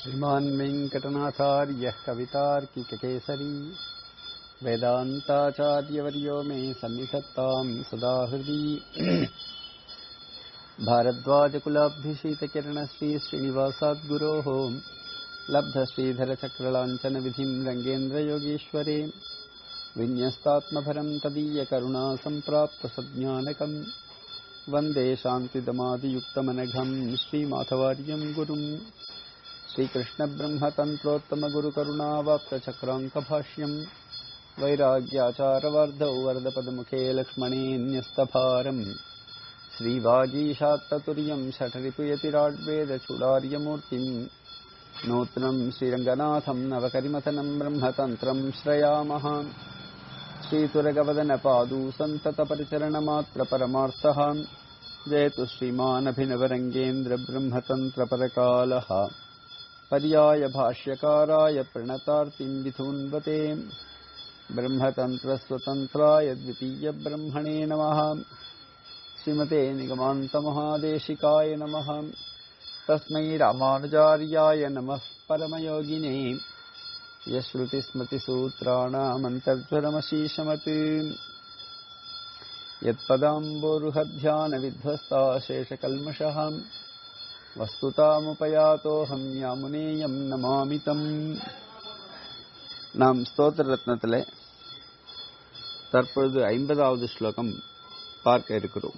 श्रीमान् वेङ्कटनाथार्यः कवितार्किककेसरी वेदान्ताचार्यवर्यो मे सन्निधत्ताम् सदा हृदि भारद्वाजकुलाब्धिशीतकिरणश्री श्रीनिवासाद्गुरोः लब्धश्रीधरचक्रलाञ्छनविधिम् रङ्गेन्द्रयोगीश्वरे विन्यस्तात्मभरम् तदीयकरुणा सम्प्राप्तसज्ञानकम् वन्दे शान्तिदमादियुक्तमनघम् श्रीमाधवार्यम् गुरुम् श्रीकृष्णब्रह्मतन्त्रोत्तमगुरुकरुणावाप्तचक्राङ्कभाष्यम् वैराग्याचारवार्धौ वरदपदमुखे लक्ष्मणेऽन्यस्तभारम् श्रीवागीशात्ततुर्यम् शठरिपुयतिराड्वेदचूडार्यमूर्तिम् नूत्नम् श्रीरङ्गनाथम् नवकरिमथनम् ब्रह्मतन्त्रम् श्रयामः श्रीतुरगवदनपादू सन्ततपरिचरणमात्रपरमार्थः जयतु श्रीमानभिनवरङ्गेन्द्र ब्रह्मतन्त्रपरकालः पर्याय भाष्यकाराय प्रणतार्तिम् विधून्वते ब्रह्मतन्त्रस्वतन्त्राय द्वितीयब्रह्मणे नमः श्रीमते निगमान्तमहादेशिकाय नमः तस्मै रामानुजार्याय नमः परमयोगिने यश्रुतिस्मृतिसूत्राणामन्तर्ज्वरमशीशमत् यत्पदाम्बोरुहध्यानविध्वस्ता शेषकल्मषः வஸ்துதாமுபயாத்தோஹம் யாமுனேயம் நமாமிதம் நாம் ஸ்தோத்திர ரத்னத்தில் தற்பொழுது ஐம்பதாவது ஸ்லோகம் பார்க்க இருக்கிறோம்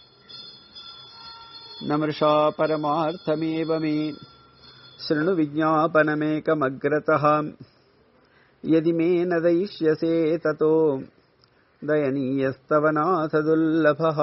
நமர்ஷா பரமார்த்தமேவ மே शृणु विज्ञापनमेकमग्रतः यदि मे न दयिष्यसे ततो दयनीयस्तव नाथ दुर्लभः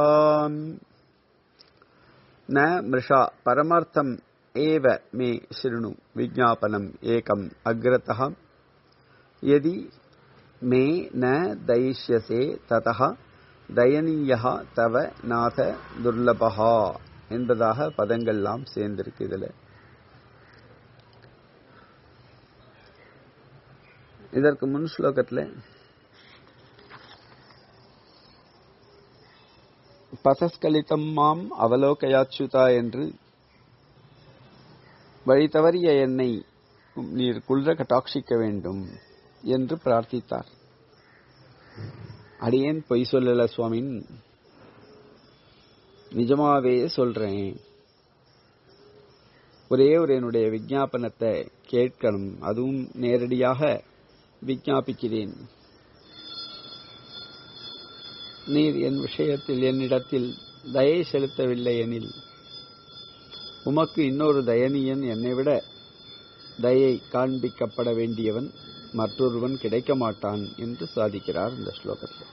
न मृषा परमार्थम् एव मे शृणु विज्ञापनम् एकम् अग्रतः यदि मे न दयिष्यसे ततः தயனீயா தவ நாத துர்லபஹா என்பதாக பதங்கள்லாம் சேர்ந்திருக்கு இதுல இதற்கு முன் ஸ்லோகத்தில் பசஸ்கலிதம் மாம் அவலோகயாச்சுதா என்று வழி தவறிய என்னை நீர் குளிர கட்டாட்சிக்க வேண்டும் என்று பிரார்த்தித்தார் அடியேன் பொய் சொல்லல சுவாமின் நிஜமாவே சொல்றேன் ஒரே ஒரு என்னுடைய விஜாபனத்தை கேட்கணும் அதுவும் நேரடியாக விஞ்ஞாபிக்கிறேன் நீர் என் விஷயத்தில் என்னிடத்தில் தயை செலுத்தவில்லை எனில் உமக்கு இன்னொரு தயனியன் என்னை விட தயை காண்பிக்கப்பட வேண்டியவன் மற்றொருவன் கிடைக்க மாட்டான் என்று சாதிக்கிறார் இந்த ஸ்லோகத்தில்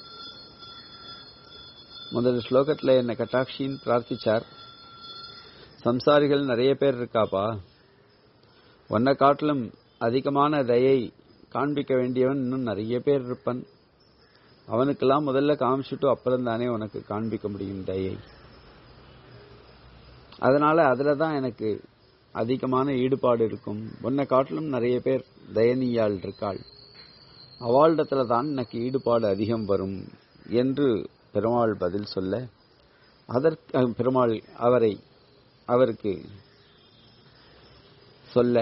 முதல் ஸ்லோகத்தில் என்ன கட்டாட்சின்னு பிரார்த்திச்சார் சம்சாரிகள் நிறைய பேர் இருக்காப்பா ஒன்ன காட்டிலும் அதிகமான தயை காண்பிக்க வேண்டியவன் இன்னும் நிறைய பேர் இருப்பன் அவனுக்கெல்லாம் முதல்ல காமிச்சிட்டு அப்புறம் தானே உனக்கு காண்பிக்க முடியும் தயை அதனால அதுல தான் எனக்கு அதிகமான ஈடுபாடு இருக்கும் உன்னை காட்டிலும் நிறைய பேர் தயனியாள் இருக்காள் அவளிடத்துல தான் எனக்கு ஈடுபாடு அதிகம் வரும் என்று பெருமாள் பதில் சொல்ல அதற்கு பெருமாள் அவரை அவருக்கு சொல்ல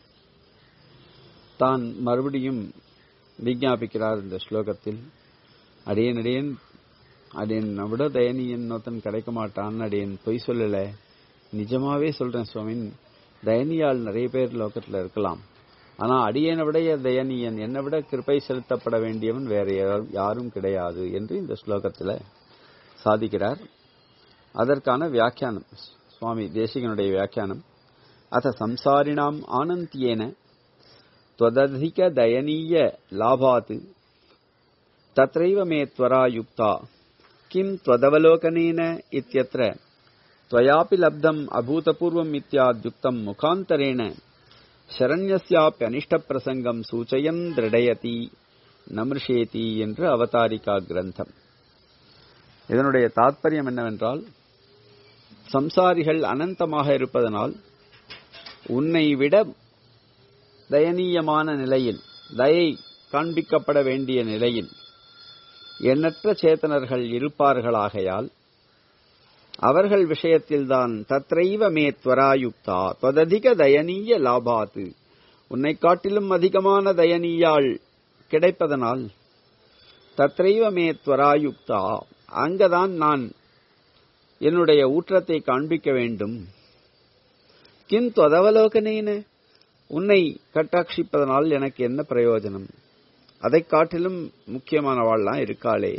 தான் மறுபடியும் விஞ்ஞாபிக்கிறார் இந்த ஸ்லோகத்தில் அடியன் அடியன் அடியன் விட தயனியன் நோத்தன் கிடைக்க மாட்டான் அடியன் பொய் சொல்லல நிஜமாவே சொல்றேன் சுவாமின் தயனியால் நிறைய பேர் லோகத்தில் இருக்கலாம் ஆனா அடியனை விட தயனியன் என்னை விட கிருப்பை செலுத்தப்பட வேண்டியவன் வேற யாரும் கிடையாது என்று இந்த ஸ்லோகத்தில் சாதிக்கிறார் அதற்கான வியாக்கியானம் சுவாமி தேசிகனுடைய வியாக்கியானம் அத சம்சாரிணாம் ஆனந்தியேன त्वदधिक दयनीय लाभात् तत्रैव मे त्वरा युक्ता किं त्वदवलोकनेन इत्यत्र त्वयापि लब्धम् अभूतपूर्वम् इत्याद्युक्तम् मुखान्तरेण शरण्यस्याप्यनिष्टप्रसङ्गम् सूचयन् दृढयति நமிருஷேதி என்று அவதாரிகா கிரந்தம் இதனுடைய தாத்பரியம் என்னவென்றால் சம்சாரிகள் அனந்தமாக இருப்பதனால் உன்னை விட தயனீயமான நிலையில் தயை காண்பிக்கப்பட வேண்டிய நிலையில் எண்ணற்ற சேத்தனர்கள் இருப்பார்களாகையால் அவர்கள் விஷயத்தில்தான் தத்ரைவ மே துவராயுக்தா தொததிக தயனீய லாபாத்து உன்னை காட்டிலும் அதிகமான தயனீயாள் கிடைப்பதனால் தத்ரைவ மே துவராயுக்தா அங்கதான் நான் என்னுடைய ஊற்றத்தை காண்பிக்க வேண்டும் கிம் தொதவலோகனேன உன்னை கட்டாட்சிப்பதனால் எனக்கு என்ன பிரயோஜனம் அதை காட்டிலும் முக்கியமானவாள்லாம் இருக்காளே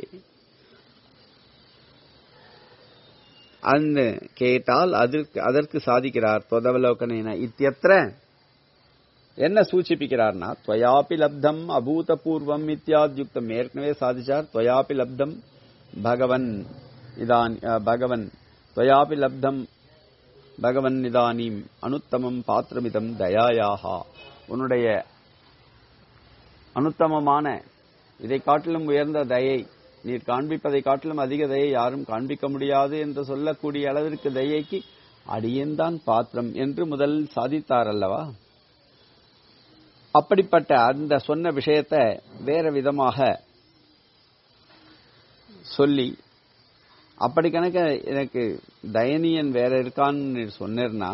அந்த கேட்டால் அதற்கு அதற்கு சாதிக்கிறார் தொதவலோகனேன இத்தியத்திர என்ன சூச்சிப்பிக்கிறார்னா துவயாபி லப்தம் அபூதபூர்வம் இத்தியாத்யுக்தம் ஏற்கனவே சாதிச்சார் துவயாபி லப்தம் பகவன் இதான் பகவன் துவயாபி லப்தம் பகவன் இதானீம் அனுத்தமம் பாத்திரமிதம் தயாயாகா உன்னுடைய அனுத்தமமான இதை காட்டிலும் உயர்ந்த தயை நீர் காண்பிப்பதை காட்டிலும் அதிக தயை யாரும் காண்பிக்க முடியாது என்று சொல்லக்கூடிய அளவிற்கு தயைக்கு அடியேன்தான் பாத்திரம் என்று முதலில் சாதித்தார் அல்லவா அப்படிப்பட்ட அந்த சொன்ன விஷயத்தை வேற விதமாக சொல்லி அப்படி கணக்க எனக்கு தயனியன் வேற இருக்கான்னு சொன்னேர்னா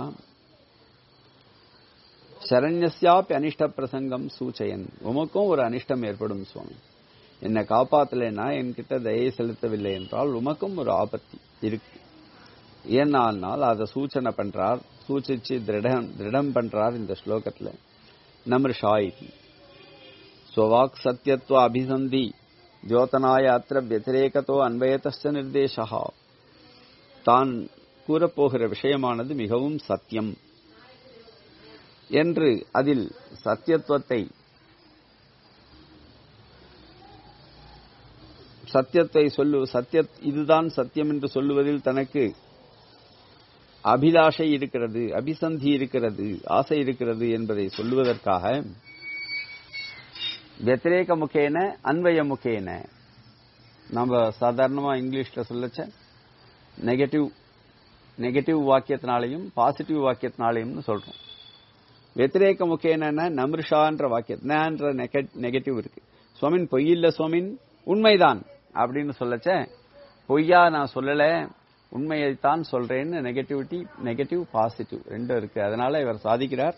சரண்யஸ்யாப்பி அனிஷ்ட பிரசங்கம் சூச்சயன் உமக்கும் ஒரு அனிஷ்டம் ஏற்படும் சுவாமி என்னை காப்பாத்தலைன்னா என்கிட்ட தயை செலுத்தவில்லை என்றால் உமக்கும் ஒரு ஆபத்து இருக்கு ஏன்னால் அதை சூச்சனை பண்றார் சூச்சிச்சு திருடம் திருடம் பண்றார் இந்த ஸ்லோகத்துல நமிருஷா இது ஸ்வவாக் சத்தியத்துவ அபிசந்தி தியோதனாய அத்திர வத்திரேகத்தோ அன்வயத்தஸ்ட நிர்தேசா தான் கூறப்போகிற விஷயமானது மிகவும் சத்தியம் என்று அதில் சத்தியத்துவத்தை சத்தியத்தை சொல்லு சத்திய இதுதான் சத்தியம் என்று சொல்லுவதில் தனக்கு அபிலாஷை இருக்கிறது அபிசந்தி இருக்கிறது ஆசை இருக்கிறது என்பதை சொல்லுவதற்காக வத்திரேக முகேன அன்வய முகேன நம்ம சாதாரணமா இங்கிலீஷ்ல சொல்லச்ச நெகட்டிவ் நெகட்டிவ் வாக்கியத்தினாலையும் பாசிட்டிவ் வாக்கியத்தினாலையும் சொல்றோம் வெத்திரேக முகேன நமிருஷான்ற வாக்கியத்தினான்ற நெகட்டிவ் இருக்கு சுவாமின் பொய்யில்ல சுவாமின் உண்மைதான் அப்படின்னு சொல்லச்ச பொய்யா நான் சொல்லல உண்மையைத்தான் சொல்றேன்னு நெகட்டிவிட்டி நெகட்டிவ் பாசிட்டிவ் ரெண்டும் இருக்கு அதனால இவர் சாதிக்கிறார்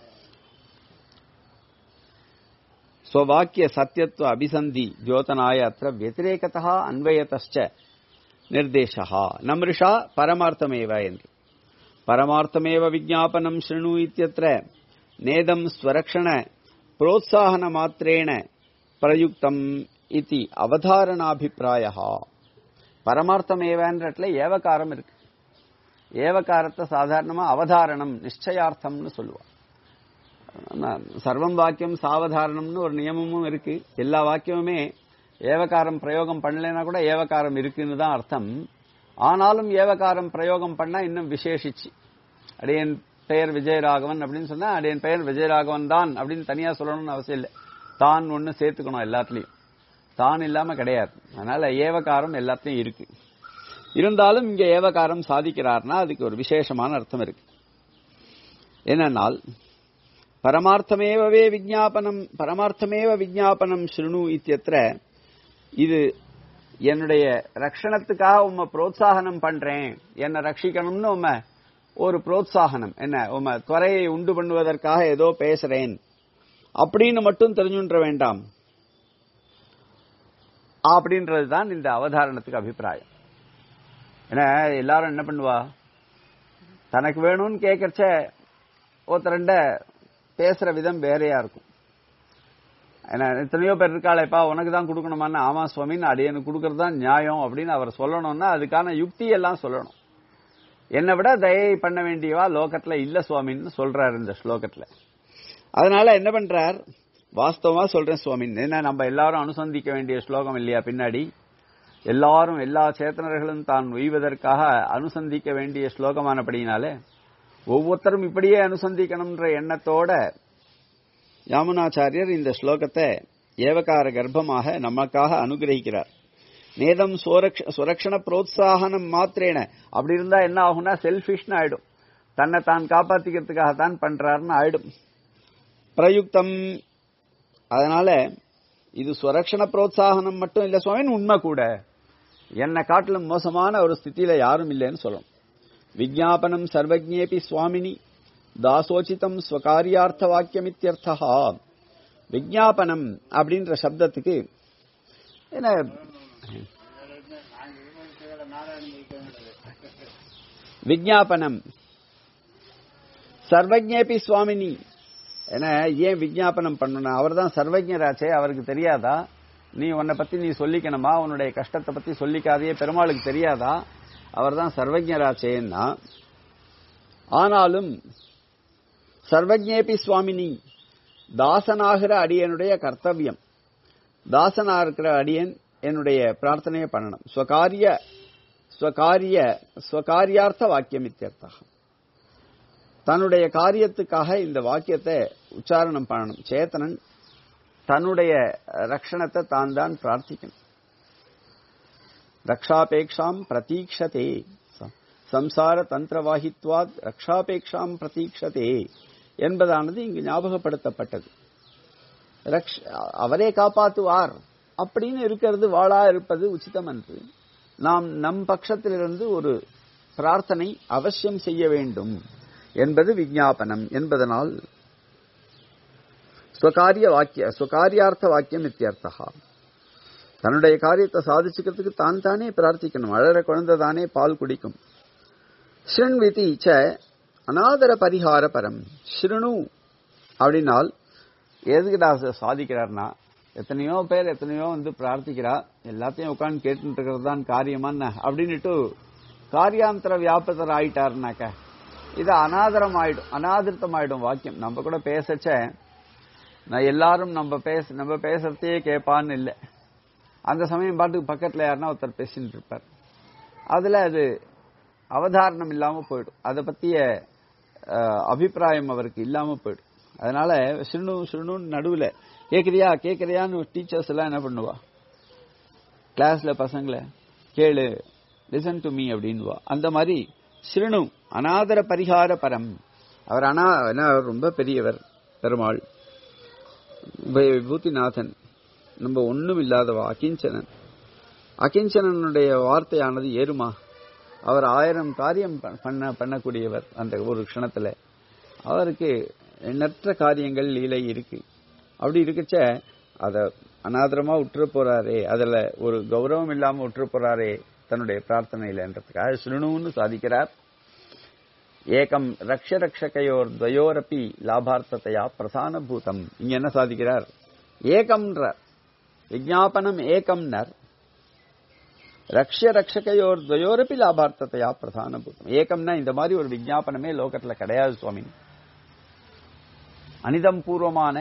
ஸ்வவாக்கிய சத்தியத்துவ அபிசந்தி ஜோதனாய அத்த வத்திரேகத்தா அன்வயத்தச்ச நிர்தேசா நமிருஷா பரமார்த்தமேவ என்று பரமார்த்தமேவ விஜாபனம் ஸ்ருணு இத்தியத்திர நேதம் ஸ்வரக்ஷண புரோத்சாகன மாத்திரேண பிரயுக்தம் இத்தி அவதாரணாபிப்பிராய பரமார்த்தமேவன்றதுல ஏவகாரம் இருக்கு ஏவகாரத்தை சாதாரணமா அவதாரணம் நிச்சயார்த்தம்னு சொல்லுவார் சர்வம் வாக்கியம் சாவதாரணம்னு ஒரு நியமமும் இருக்கு எல்லா வாக்கியமுமே ஏவகாரம் பிரயோகம் பண்ணலைன்னா கூட ஏவகாரம் இருக்குன்னு தான் அர்த்தம் ஆனாலும் ஏவகாரம் பிரயோகம் பண்ணா இன்னும் விசேஷிச்சு அடையன் பெயர் விஜயராகவன் அப்படின்னு சொன்னா அடையன் பெயர் விஜயராகவன் தான் அப்படின்னு தனியா சொல்லணும்னு அவசியம் இல்லை தான் ஒன்னு சேர்த்துக்கணும் எல்லாத்துலயும் தான் இல்லாம கிடையாது அதனால ஏவகாரம் எல்லாத்தையும் இருக்கு இருந்தாலும் இங்க ஏவகாரம் சாதிக்கிறார்னா அதுக்கு ஒரு விசேஷமான அர்த்தம் இருக்கு என்னன்னால் பரமார்த்தமேவவே விஜாபனம் பரமார்த்தமேவ விஜாபனம் ஸ்ருணு இத்தியத்திர இது என்னுடைய ரக்ஷணத்துக்காக உம்மை புரோத்சாகனம் பண்றேன் என்னை ரட்சிக்கணும்னு உண்மை ஒரு புரோத்சாகனம் என்ன உண்மை துறையை உண்டு பண்ணுவதற்காக ஏதோ பேசுறேன் அப்படின்னு மட்டும் தெரிஞ்சுன்ற வேண்டாம் அப்படின்றது தான் இந்த அவதாரணத்துக்கு அபிப்பிராயம் ஏன்னா எல்லாரும் என்ன பண்ணுவா தனக்கு வேணும்னு கேட்கறச்ச ஒருத்தரண்ட பேசுற விதம் வேறையா இருக்கும் ஏன்னா எத்தனையோ பேர் இருக்காளேப்பா உனக்கு தான் கொடுக்கணுமான்னு ஆமா சுவாமின்னு அடியனுக்கு கொடுக்கறது தான் நியாயம் அப்படின்னு அவர் சொல்லணும்னா அதுக்கான யுக்தி எல்லாம் சொல்லணும் என்னை விட தயை பண்ண வேண்டியவா லோகத்துல இல்ல சுவாமின்னு சொல்றாரு இந்த ஸ்லோகத்துல அதனால என்ன பண்றார் வாஸ்தவமா சொல்றேன் சுவாமின் என்ன நம்ம எல்லாரும் அனுசந்திக்க வேண்டிய ஸ்லோகம் இல்லையா பின்னாடி எல்லாரும் எல்லா சேத்தனர்களும் தான் உய்வதற்காக அனுசந்திக்க வேண்டிய ஸ்லோகமானபடினாலே ஒவ்வொருத்தரும் இப்படியே அனுசந்திக்கணும்ன்ற எண்ணத்தோட யாமுனாச்சாரியர் இந்த ஸ்லோகத்தை ஏவகார கர்ப்பமாக நமக்காக அனுகிரகிக்கிறார் நேதம் சுரக்ஷண புரோத்சாகனம் மாத்திரேன அப்படி இருந்தா என்ன ஆகும்னா செல்ஃபிஷ்னு ஆயிடும் தன்னை தான் காப்பாத்திக்கிறதுக்காக தான் பண்றாருன்னு ஆயிடும் பிரயுக்தம் அதனால இது சுரக்ஷண புரோத்சாகனம் மட்டும் இல்ல சுவாமி உண்மை கூட என்னை காட்டிலும் மோசமான ஒரு ஸ்திதியில யாரும் இல்லைன்னு சொல்லணும் விஜாபனம் சர்வஜேபி சுவாமினி தாசோச்சிதம் ஸ்வகாரியார்த்த வாக்கியமித்யர்த்தா விஜாபனம் அப்படின்ற சப்தத்துக்கு என்ன விஜாபனம் சர்வஜேபி சுவாமினி ஏன்னா ஏன் விஜாபனம் பண்ணணும் அவர் தான் சர்வஜராச்சே அவருக்கு தெரியாதா நீ உன்னை பத்தி நீ சொல்லிக்கணுமா உன்னுடைய கஷ்டத்தை பத்தி சொல்லிக்காதே பெருமாளுக்கு தெரியாதா அவர் தான் சர்வஜராச்சேன்னா ஆனாலும் சர்வஜேபி சுவாமினி தாசனாகிற அடியனுடைய கர்த்தவியம் தாசனா இருக்கிற அடியன் என்னுடைய பிரார்த்தனையை பண்ணணும் ஸ்வகாரிய ஸ்வகாரிய ஸ்வகாரியார்த்த வாக்கியம் இத்தியர்த்தம் தன்னுடைய காரியத்துக்காக இந்த வாக்கியத்தை உச்சாரணம் பண்ணணும் சேத்தனன் தன்னுடைய ரக்ஷணத்தை தான் தான் பிரார்த்திக்கணும் ரக்ஷாபேக்ஷாம் பிரதீக்ஷதே சம்சார தந்திரவாகித்வாத் ரக்ஷாபேக்ஷாம் பிரதீக்ஷதே என்பதானது இங்கு ஞாபகப்படுத்தப்பட்டது அவரே காப்பாற்றுவார் அப்படின்னு இருக்கிறது வாழா இருப்பது உச்சிதம் என்று நாம் நம் பட்சத்திலிருந்து ஒரு பிரார்த்தனை அவசியம் செய்ய வேண்டும் என்பது விஜாபனம் என்பதனால் ஸ்வகாரிய வாக்கிய ஸ்வகாரியார்த்த வாக்கியம் இத்தியர்த்தா தன்னுடைய காரியத்தை சாதிச்சுக்கிறதுக்கு தான் தானே பிரார்த்திக்கணும் அழற குழந்தை தானே பால் குடிக்கும் ஸ்ருண்விதி ச அநாதர பரிகார பரம் ஸ்ருணு அப்படின்னால் எதுக்குடா சாதிக்கிறார்னா எத்தனையோ பேர் எத்தனையோ வந்து பிரார்த்திக்கிறா எல்லாத்தையும் உட்காந்து கேட்டுட்டு இருக்கிறது தான் காரியமான அப்படின்னுட்டு காரியாந்தர வியாபத்தர் ஆயிட்டாருனாக்க இது அனாதரம் ஆயிடும் அனாதிருத்தம் ஆயிடும் வாக்கியம் நம்ம கூட பேசச்ச நான் எல்லாரும் நம்ம பேச நம்ம பேசுறதையே கேட்பான்னு இல்லை அந்த சமயம் பாட்டுக்கு பக்கத்துல யாருன்னா ஒருத்தர் பேசிட்டு இருப்பார் அதுல அது அவதாரணம் இல்லாம போயிடும் அதை பத்திய அபிப்பிராயம் அவருக்கு இல்லாம போயிடும் அதனால சிறுணு சிறுணுன்னு நடுவுல கேக்குறியா கேக்குறியான்னு டீச்சர்ஸ் எல்லாம் என்ன பண்ணுவா கிளாஸ்ல பசங்களை கேளு லிசன் டு மீ அப்படின்வா அந்த மாதிரி சிறுணு அநாதர பரிகார பரம் அவர் அனா ரொம்ப பெரியவர் பெருமாள் விபூதிநாதன் நம்ம ஒண்ணும் இல்லாதவா அகிஞ்சனன் அகிஞ்சனனுடைய வார்த்தையானது ஏறுமா அவர் ஆயிரம் காரியம் பண்ண பண்ணக்கூடியவர் அந்த ஒரு க்ஷணத்துல அவருக்கு எண்ணற்ற காரியங்கள் லீலை இருக்கு அப்படி இருக்கச்ச அத அனாதரமா உற்று போறாரே அதுல ஒரு கௌரவம் இல்லாம உற்று போறாரே தன்னுடைய பிரார்த்தனையிலன்றதுக்காக சிறுணுன்னு சாதிக்கிறார் ஏகம் ரக்ஷ ரக்ஷகையோர் துவயோரப்பி லாபார்த்தத்தையா பிரதான பூதம் இங்க என்ன சாதிக்கிறார் ஏகம்ன்ற விஜாபனம் ஏகம்னர் ரக்ஷ ரக்ஷகையோர் துவயோரப்பி லாபார்த்தத்தையா பிரதான பூதம் ஏகம்னா இந்த மாதிரி ஒரு விஜாபனமே லோகத்துல கிடையாது சுவாமி அனிதம் பூர்வமான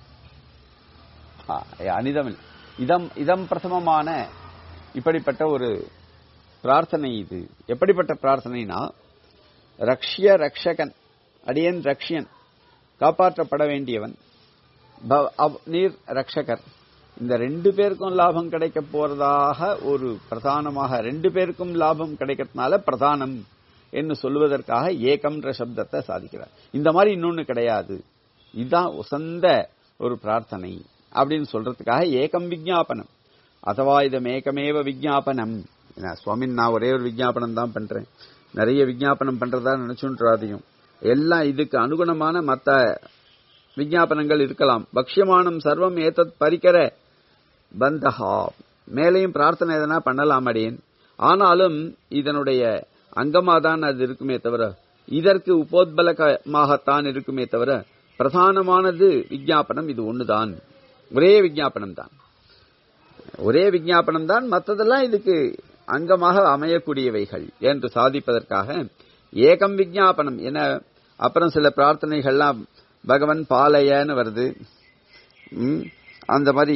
அனிதம் இதம் இதம் பிரதமமான இப்படிப்பட்ட ஒரு பிரார்த்தனை இது எப்படிப்பட்ட பிரார்த்தனைனா ரக்ஷிய ரக்ஷகன் அடியன் ரக்ஷியன் காப்பாற்றப்பட வேண்டியவன் நீர் ரக்ஷகர் இந்த ரெண்டு பேருக்கும் லாபம் கிடைக்க போறதாக ஒரு பிரதானமாக ரெண்டு பேருக்கும் லாபம் கிடைக்கிறதுனால பிரதானம் என்று சொல்வதற்காக ஏகம்ன்ற சப்தத்தை சாதிக்கிறார் இந்த மாதிரி இன்னொன்னு கிடையாது இதுதான் உசந்த ஒரு பிரார்த்தனை அப்படின்னு சொல்றதுக்காக ஏகம் விஜாபனம் அதுவா இதம் ஏகமேவ விஜாபனம் சுவாமி நான் ஒரே ஒரு விஜாபனம் தான் பண்றேன் நிறைய விஜாபனம் பண்றதா நினைச்சுன்றாதையும் எல்லாம் இதுக்கு அனுகுணமான மத்த விஜாபனங்கள் இருக்கலாம் பக்ஷ்யமானம் சர்வம் ஏத்தத் பரிக்கர பந்தஹா மேலையும் பிரார்த்தனை எதனா பண்ணலாம் அடியேன் ஆனாலும் இதனுடைய அங்கமாதான் அது இருக்குமே தவிர இதற்கு உபோத்பலகமாகத்தான் இருக்குமே தவிர பிரதானமானது விஜாபனம் இது ஒண்ணுதான் ஒரே விஜாபனம் தான் ஒரே விஜாபனம் தான் மற்றதெல்லாம் இதுக்கு அங்கமாக அமையக்கூடியவைகள் என்று சாதிப்பதற்காக ஏகம் விஜாபனம் என அப்புறம் சில பிரார்த்தனைகள்லாம் பகவன் பாலயன்னு வருது அந்த மாதிரி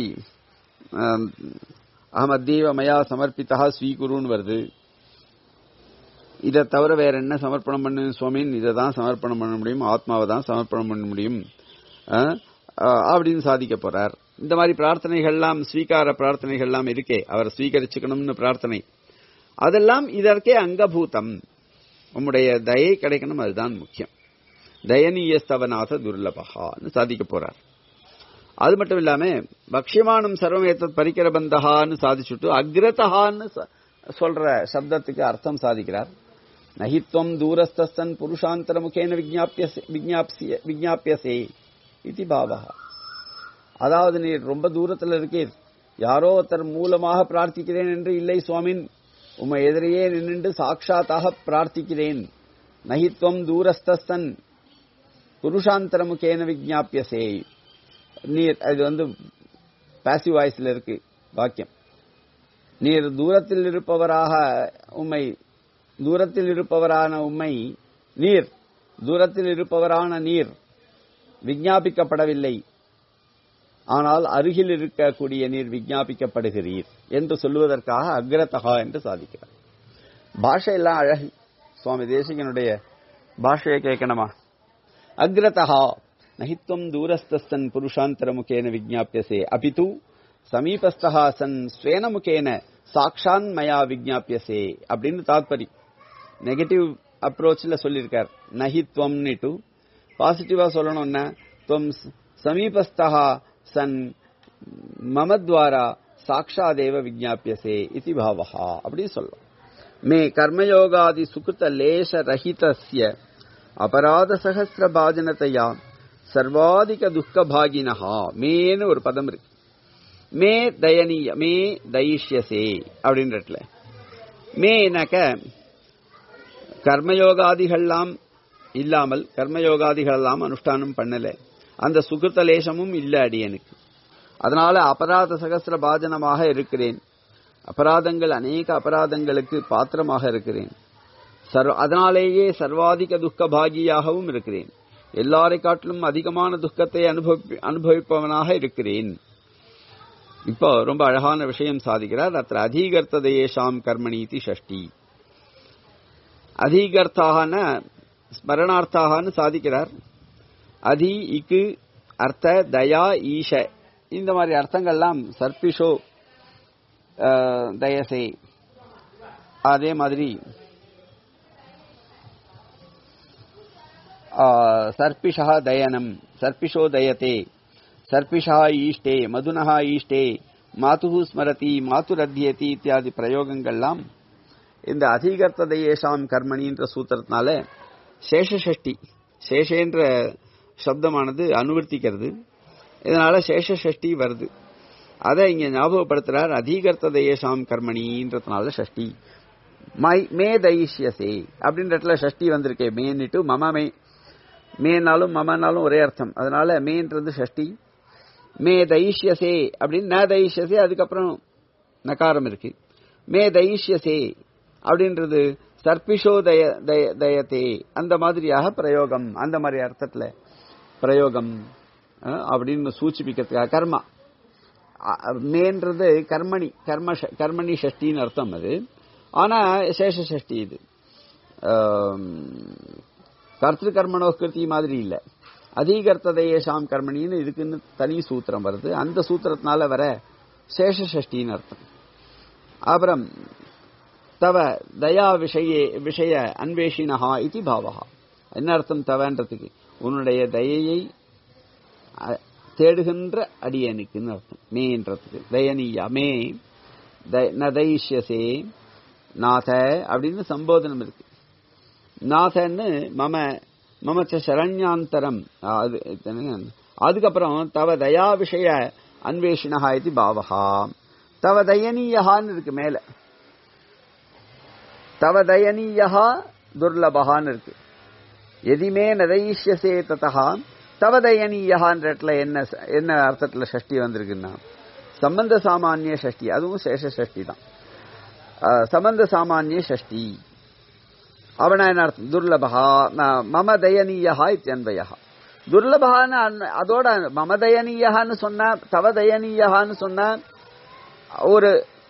அகமத்தீவ மயா சமர்ப்பித்தா ஸ்வீகுருன்னு வருது இதை தவிர வேற என்ன சமர்ப்பணம் பண்ணு சுவாமின் இதை தான் சமர்ப்பணம் பண்ண முடியும் ஆத்மாவை தான் சமர்ப்பணம் பண்ண முடியும் அப்படின்னு சாதிக்க போறார் இந்த மாதிரி பிரார்த்தனைகள்லாம் ஸ்வீகார பிரார்த்தனைகள்லாம் இருக்கே அவர் ஸ்வீகரிச்சுக்கணும்னு பிரார்த்தனை அதெல்லாம் இதற்கே அங்கபூதம் உம்முடைய தயை கிடைக்கணும் அதுதான் முக்கியம் தயனீயஸ்தவநாத துர்லபகான்னு சாதிக்க போறார் அது மட்டும் இல்லாம பக்ஷ்யமானம் சர்வம் ஏத்தத் பரிக்கர பந்தகான்னு சாதிச்சுட்டு அக்ரதகான்னு சொல்ற சப்தத்துக்கு அர்த்தம் சாதிக்கிறார் நகித்வம் தூரஸ்தன் புருஷாந்தர முகேன விஜாபிய விஜாபியசே இது பாவா அதாவது நீர் ரொம்ப தூரத்தில் இருக்கீர் யாரோ ஒருத்தர் மூலமாக பிரார்த்திக்கிறேன் என்று இல்லை சுவாமின் உம்மை எதிரையே நின்று சாட்சாத்தாக பிரார்த்திக்கிறேன் நகித்வம் தூரஸ்தன் புருஷாந்தரமுகேன விஜாபியசே நீர் அது வந்து பாசிவ் வாய்ஸ்ல இருக்கு வாக்கியம் நீர் தூரத்தில் இருப்பவராக உம்மை தூரத்தில் இருப்பவரான உம்மை நீர் தூரத்தில் இருப்பவரான நீர் விஞ்ஞாபிக்கப்படவில்லை ஆனால் அருகில் இருக்கக்கூடிய நீர் விஞ்ஞாபிக்கப்படுகிறீர் என்று சொல்லுவதற்காக அக்ரதகா என்று சாதிக்கிறார் பாஷையெல்லாம் அழகு சுவாமி தேசிகனுடைய பாஷையை கேட்கணுமா அக்ரதகா நகித்வம் தூரஸ்தன் புருஷாந்தரமுகேன விஜாபியசே அபிது சமீபஸ்தா சன் ஸ்வேனமுகேன சாக்ஷான் மயா விஜாபியசே அப்படின்னு தாத்பரி நெகட்டிவ் அப்ரோச்ல சொல்லியிருக்கார் நகித்வம்னுட்டு பாசிட்டிவா சொல்லணும்னா துவம் சமீபஸ்தா சன் மமத்வாரா சாட்சாதேவ விஜாபியசே இது பாவஹா அப்படின்னு சொல்லலாம் மே கர்மயோகாதி சுகிருத்த லேச ரஹிதஸ்ய அபராத சகசிர பாஜனத்தையா சர்வாதிக துக்க பாகினஹா மேன்னு ஒரு பதம் இருக்கு மே தயனீய மே தயிஷ்யசே அப்படின்றதுல மேனாக்க கர்மயோகாதிகள்லாம் இல்லாமல் கர்மயோகாதிகள் எல்லாம் அனுஷ்டானம் பண்ணல அந்த சுகிருத்த லேசமும் இல்ல அடியனுக்கு அதனால அபராத சகசிர பாஜனமாக இருக்கிறேன் அபராதங்கள் அநேக அபராதங்களுக்கு பாத்திரமாக இருக்கிறேன் சர்வ அதனாலேயே சர்வாதிக துக்க பாகியாகவும் இருக்கிறேன் எல்லாரை காட்டிலும் அதிகமான துக்கத்தை அனுபவி அனுபவிப்பவனாக இருக்கிறேன் இப்போ ரொம்ப அழகான விஷயம் சாதிக்கிறார் அத்த அதீகர்த்ததையேஷாம் கர்மணீதி ஷஷ்டி அதீகர்த்தாகன ஸ்மரணார்த்தாகனு சாதிக்கிறார் அதி இக்கு அர்த்த தயா ஈஷ இந்த மாதிரி அர்த்தங்கள்லாம் சர்பிஷோ தயசே அதே மாதிரி சர்பிஷா தயனம் சர்பிஷோ தயத்தே சர்பிஷா ஈஷ்டே மதுனஹா ஈஷ்டே மாத்து ஸ்மரதி மாத்துரத்தியதி இத்தியாதி பிரயோகங்கள்லாம் இந்த அதிகர்த்ததையேஷாம் கர்மணின்ற சூத்திரத்தினால சேஷஷ்டி சேஷேன்ற சப்தமானது அனுவர்த்திக்கிறது இதனால சேஷஷ்டி வருது அதை இங்க ஞாபகப்படுத்துறார் அதிகர்த்ததையேஷாம் கர்மணின்றதுனால ஷஷ்டி மை மே தைஷ்யசே அப்படின்றதுல ஷஷ்டி வந்திருக்கே மேன்னுட்டு மம மே மேனாலும் மமனாலும் ஒரே அர்த்தம் அதனால மேன்றது ஷஷ்டி மே தைஷ்யசே அப்படின்னு ந தைஷ்யசே அதுக்கப்புறம் நகாரம் இருக்கு மே தைஷ்யசே அப்படின்றது சர்பிஷோ தய தயத்தே அந்த மாதிரியாக பிரயோகம் அந்த மாதிரி அர்த்தத்துல பிரயோகம் அப்படின்னு சூச்சிப்பிக்கிறதுக்காக கர்மா மேன்றது கர்மணி கர்ம கர்மணி ஷஷ்டின்னு அர்த்தம் அது ஆனா சேஷ ஷஷ்டி இது கர்த்திரு கர்மணோகிருதி மாதிரி இல்ல அதிகர்த்ததையேஷாம் கர்மணின்னு இதுக்குன்னு தனி சூத்திரம் வருது அந்த சூத்திரத்தினால வர சேஷ ஷஷ்டின்னு அர்த்தம் அப்புறம் தவ தயா விஷய விஷய அன்வேஷினஹா இது பாவகா என்ன அர்த்தம் தவன்றதுக்கு உன்னுடைய தயையை தேடுகின்ற அடியனுக்குன்னு அர்த்தம் மேன்றதுக்கு தயனீயா மே நதைஷ்யசே நாத அப்படின்னு சம்போதனம் இருக்கு நாதன்னு மம மமச்ச சரண்யாந்தரம் அது அதுக்கப்புறம் தவ தயா விஷய அன்வேஷினஹா இது பாவகா தவ தயனீயஹான்னு இருக்கு மேல தவ தயனீயா துர்லபகான்னு இருக்கு எதிமே நதைஷ்யசே ததா தவ தயனீயன்ற என்ன என்ன அர்த்தத்துல ஷஷ்டி வந்திருக்குன்னா சம்பந்த சாமானிய ஷஷ்டி அதுவும் சேஷ ஷஷ்டி தான் சம்பந்த சாமானிய ஷஷ்டி அவன என்ன அர்த்தம் துர்லபகா மம தயனீயா இத்தியன்வயா துர்லபகான்னு அதோட மம தயனீயான்னு சொன்னா தவ தயனீயான்னு சொன்னா ஒரு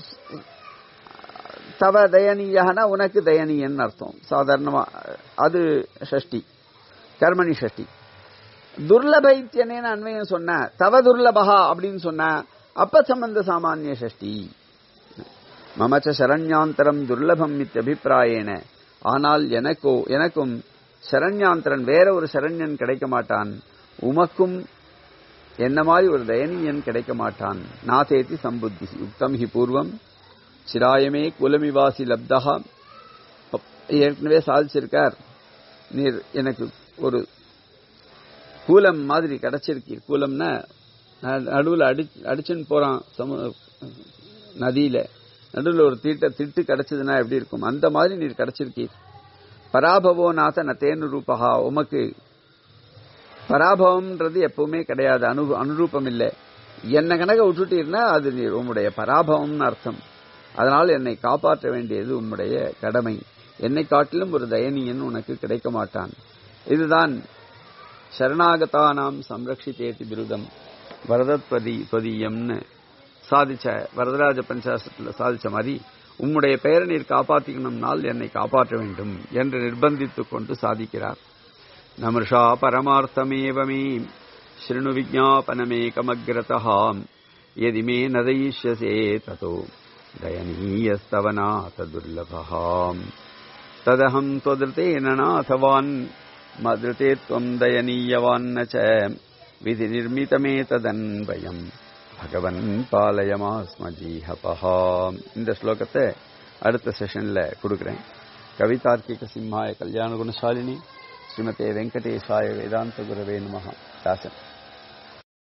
தவ தயனீயனா உனக்கு தயனீயன் அர்த்தம் சாதாரணமா அது ஷஷ்டி கர்மணி ஷஷ்டி துர்லபைத்தியனேன்னு அன்வயம் சொன்ன தவ துர்லபகா அப்படின்னு சொன்ன அப்ப சம்பந்த சாமானிய ஷஷ்டி மமச்ச சரண்யாந்தரம் துர்லபம் இத்தியபிப்பிராயேன ஆனால் எனக்கோ எனக்கும் சரண்யாந்தரன் வேற ஒரு சரண்யன் கிடைக்க மாட்டான் உமக்கும் என்ன மாதிரி ஒரு தயனீயன் கிடைக்க மாட்டான் நாதேதி சம்புத்தி யுக்தம் ஹி பூர்வம் சிராயமே குலமிவாசி லப்தகா ஏற்கனவே சாதிச்சிருக்கார் நீர் எனக்கு ஒரு கூலம் மாதிரி கிடைச்சிருக்கீர் கூலம்னா நடுவில் அடி அடிச்சுன்னு போறான் சமு நதியில நடுவில் ஒரு தீட்ட திட்டு கிடைச்சதுன்னா எப்படி இருக்கும் அந்த மாதிரி நீர் கிடைச்சிருக்கீர் பராபவோ நாத நத்தேனு ரூபகா உமக்கு பராபவம்ன்றது எப்பவுமே கிடையாது அனு அனுரூபம் இல்லை என்ன கணக்க விட்டுட்டீர்னா அது நீர் உம்முடைய பராபவம்னு அர்த்தம் அதனால் என்னை காப்பாற்ற வேண்டியது உம்முடைய கடமை என்னை காட்டிலும் ஒரு தயனியன் உனக்கு கிடைக்க மாட்டான் இதுதான் சரணாகதானாம் சம்ரக்ஷிதேதி விருதம் வரதத்வதி தொதியம்னு சாதிச்ச வரதராஜ பஞ்சாசத்துல சாதிச்ச மாதிரி உம்முடைய பெயரை நீர் காப்பாற்றிக்கணும்னால் என்னை காப்பாற்ற வேண்டும் என்று நிர்பந்தித்துக் கொண்டு சாதிக்கிறார் நமர்ஷா பரமார்த்தமேவமே ஸ்ருணு விஜாபனமேகமக்ரதா எதி மே நதயிஷ்யசே ததோ दयनीयस्तवनाथ दुर्लभः तदहम् त्वदृतेन नाथवान् मदृते त्वम् दयनीयवान्न च विधिनिर्मितमेतदन्वयम् பகவன் பாலயமாஸ்மஜீஹபஹா இந்த ஸ்லோகத்தை அடுத்த செஷன்ல கொடுக்குறேன் கவிதார்க்கிக சிம்மாய கல்யாண குணசாலினி ஸ்ரீமதே வெங்கடேசாய வேதாந்த குரவே நமஹ தாசன்